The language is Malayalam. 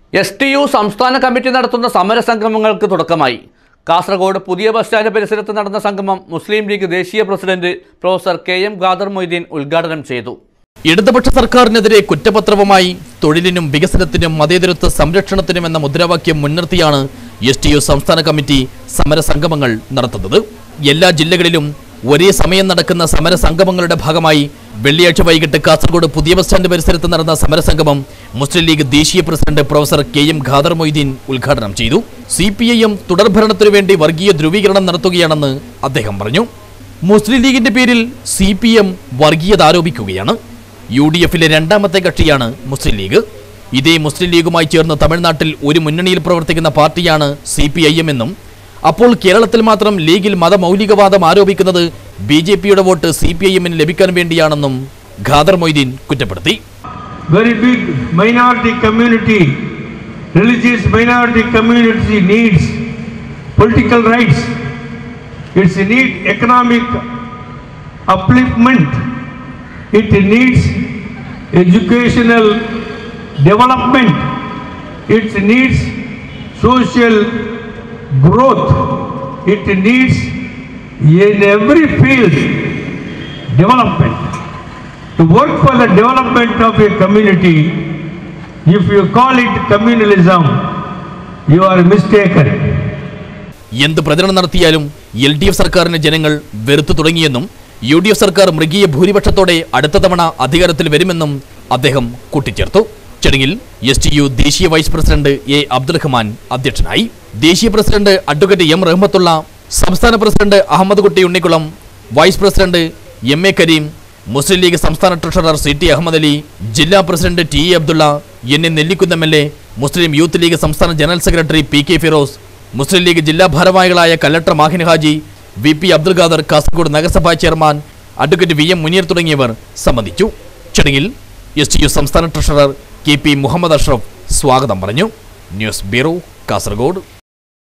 എസ് ടി യു സംസ്ഥാന കമ്മിറ്റി നടത്തുന്ന സമരസംഗമങ്ങൾക്ക് തുടക്കമായി കാസർഗോഡ് പുതിയ ബസ് സ്റ്റാൻഡ് പരിസരത്ത് നടന്ന സംഗമം മുസ്ലിം ലീഗ് ദേശീയ president professor K M Khader Moideen ഉദ്ഘാടനം ചെയ്തു ഇടതുപക്ഷ സർക്കാരിനെതിരെ കുറ്റപത്രവുമായി തൊഴിലിനും വികസനത്തിനും മതേതരത്വ സംരക്ഷണത്തിനും എന്ന മുദ്രാവാക്യം മുൻനിർത്തിയാണ് എസ് ടി യു സംസ്ഥാന കമ്മിറ്റി സമരസംഗമങ്ങൾ നടത്തുന്നത് എല്ലാ ജില്ലകളിലും ഒരേ സമയം നടക്കുന്ന സമരസംഗമങ്ങളുടെ ഭാഗമായി വെള്ളിയാഴ്ച വൈകിട്ട് കാസർഗോഡ് പുതിയ ബസ് സ്റ്റാൻഡ് പരിസരത്ത് നടന്ന സമരസംഗമം മുസ്ലിം ലീഗ് ദേശീയ president professor K M Khader Moideen ഉദ്ഘാടനം ചെയ്തു സി പി ഐ എം തുടർഭരണത്തിനു വേണ്ടി വർഗീയ ധ്രുവീകരണം നടത്തുകയാണെന്ന് അദ്ദേഹം പറഞ്ഞു മുസ്ലിം ലീഗിന്റെ പേരിൽ സി പി എം വർഗീയത ആരോപിക്കുകയാണ് യു ഡി എഫിലെ രണ്ടാമത്തെ കക്ഷിയാണ് മുസ്ലിം ലീഗ് ഇതേ മുസ്ലിം ലീഗുമായി ചേർന്ന് തമിഴ്നാട്ടിൽ ഒരു മുന്നണിയിൽ പ്രവർത്തിക്കുന്ന പാർട്ടിയാണ് സി പി ഐ എം എന്നും അപ്പോൾ കേരളത്തിൽ മാത്രം ലീഗിൽ മതമൗലികവാദം ആരോപിക്കുന്നത് ബി ജെ പിയുടെ വോട്ട് സി പി ഐ എമ്മിന് ലഭിക്കാൻ വേണ്ടിയാണെന്നും ഖാദർ മൊയ്തീൻ കുറ്റപ്പെടുത്തി very big minority community, religious minority community needs political rights. It's need economic upliftment. It needs educational development. It needs social growth. It needs in every field development to work for the development of a community, if you call it communalism, you are mistaken. എന്ത് പ്രചരണം നടത്തിയാലും എൽ ഡി എഫ് സർക്കാരിന് ജനങ്ങൾ വെറുത്തു തുടങ്ങിയെന്നും യു ഡി എഫ് സർക്കാർ മൃഗീയ ഭൂരിപക്ഷത്തോടെ അടുത്ത തവണ അധികാരത്തിൽ വരുമെന്നും അദ്ദേഹം കൂട്ടിച്ചേർത്തു ചടങ്ങിൽ എസ് ടി യു ദേശീയ vice president A Abdul Rahman അധ്യക്ഷനായി ദേശീയ പ്രസിഡന്റ് അഡ്വക്കേറ്റ് എം റഹ്മത്തുള്ള സംസ്ഥാന president Ahammed Kutty Unnikulam vice president M A Kareem Muslim League സംസ്ഥാന treasurer C T Ahammed Ali ജില്ലാ president T A Abdulla N A Nellikkunnu M L A Muslim Youth League സംസ്ഥാന general secretary P K Firoz Muslim League ജില്ലാ ഭാരവാഹികളായ കല്ലട്ടർ മാഹിൻ ഹാജി വി പി അബ്ദുൽ ഖാദർ കാസർഗോഡ് നഗരസഭാ chairman advocate V M Muneer തുടങ്ങിയവർ സംബന്ധിച്ചു ചടങ്ങിൽ എസ് ടി യു സംസ്ഥാന treasurer K P Muhammed Ashraf സ്വാഗതം പറഞ്ഞു ന്യൂസ് ബ്യൂറോ കാസർഗോഡ്